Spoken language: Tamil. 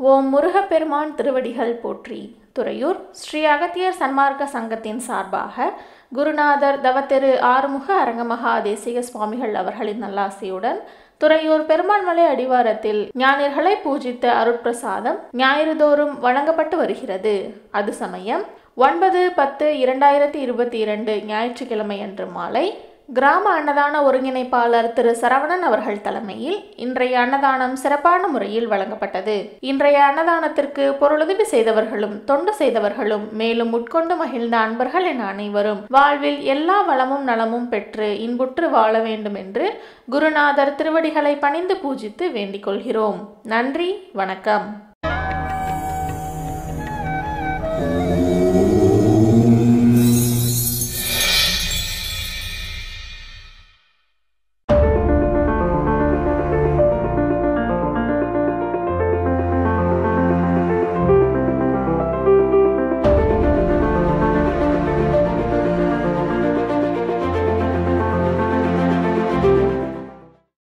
ஓம் முருகப்பெருமான் திருவடிகள் போற்றி துறையூர் ஸ்ரீ அகத்தியர் சன்மார்க்க சங்கத்தின் சார்பாக குருநாதர் தவத்திரு ஆறுமுக அரங்கமகா தேசிக சுவாமிகள் அவர்களின் நல்லாசியுடன் துறையூர் பெருமாள்மலை அடிவாரத்தில் ஞானியர்களை பூஜித்த அருட்பிரசாதம் ஞாயிறுதோறும் வழங்கப்பட்டு வருகிறது அது சமயம் ஒன்பது பத்து இரண்டாயிரத்தி இருபத்தி இரண்டு ஞாயிற்றுக்கிழமை அன்று மாலை கிராம அன்னதான ஒருங்கிணைப்பாளர் திரு சரவணன் அவர்கள் தலைமையில் இன்றைய அன்னதானம் சிறப்பான முறையில் வழங்கப்பட்டது இன்றைய அன்னதானத்திற்கு பொருளுதவி செய்தவர்களும் தொண்டு செய்தவர்களும் மேலும் உட்கொண்டு மகிழ்ந்த அன்பர்கள் என அனைவரும் வாழ்வில் எல்லா வளமும் நலமும் பெற்று இன்புற்று வாழ வேண்டும் என்று குருநாதர் திருவடிகளை பணிந்து பூஜித்து வேண்டிக் கொள்கிறோம் நன்றி வணக்கம்